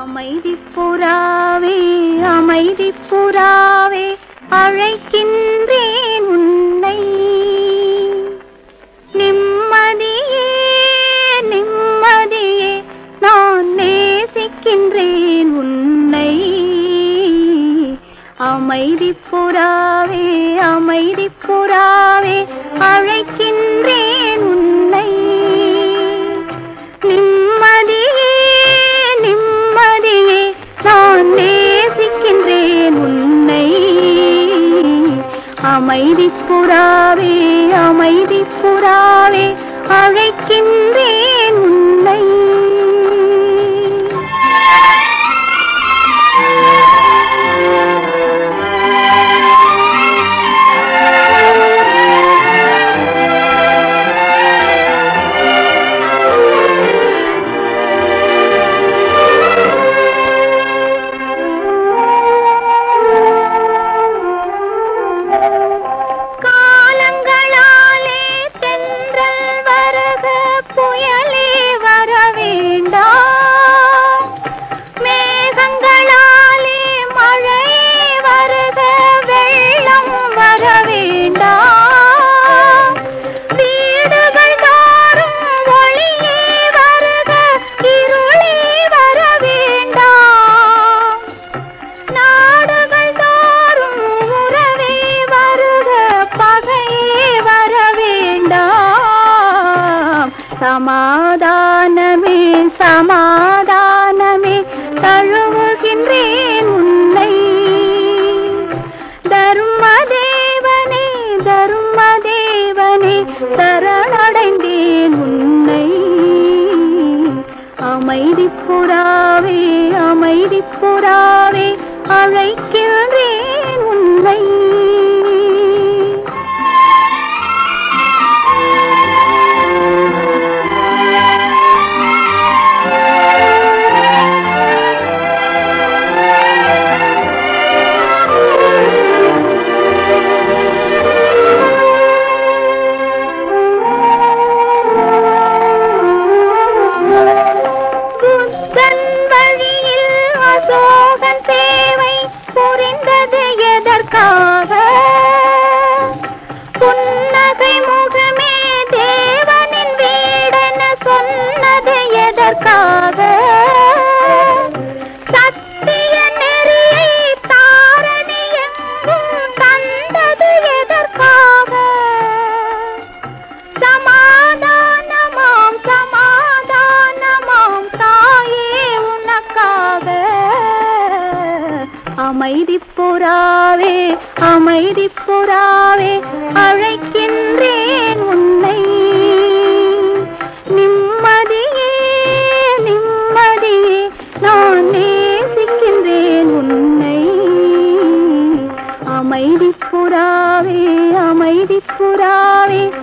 அமைதி புறாவே அமைதி புறாவே அழைக்கின்றேன் உன்னை நிம்மதியே நிம்மதியே நான் நேசிக்கின்றேன் உன்னை அமைதி புறாவே அமைதி புறாவே அழைக்கின்றேன் உன்னை நிம்மதியே நிம்மதியே நான் நேசிக்கின்றேன் உன்னை அமைதி புறாவே அமைதி புறாவே அழைக்கின்றேன் உன்னை காலங்களாலே தென்றல் வரக புயலே வர வேண்டாம் மேகங்களாலே மழையே வருக வெள்ளம் வர வேண்டாம் வீடுகள் தோறும் ஒளியே வருக இருளே வர வேண்டாம் நாடுகள் தோறும் உறவே வருக பகையே வர வேண்டாம் சமாதானமே சமாதானமே தழுவுகின்றேன் உன்னை தர்மதேவனே தர்மதேவனே சரணடைந்தேன் உன்னை அமைதி புறாவே அமைதி புறாவே அழைக்கின்றேன் உன்னை புத்தன் வழியில் அசோகன் தேவை புரிந்தது எதற்காக புன்னகை முகமே தேவனின் வீடென சொன்னது எதற்காக சத்திய நெறியை தாரணி எங்கும் தந்தது எதற்காக சமாதானமாம் சமாதானமாம் தாயே உனக்காக அமைதி புறாவே அமைதி புறாவே அழைக்கின்றேன் உன்னை நிம்மதியே நிம்மதியே நான் நேசிக்கின்றேன் உன்னை அமைதி புறாவே அமைதி புறாவே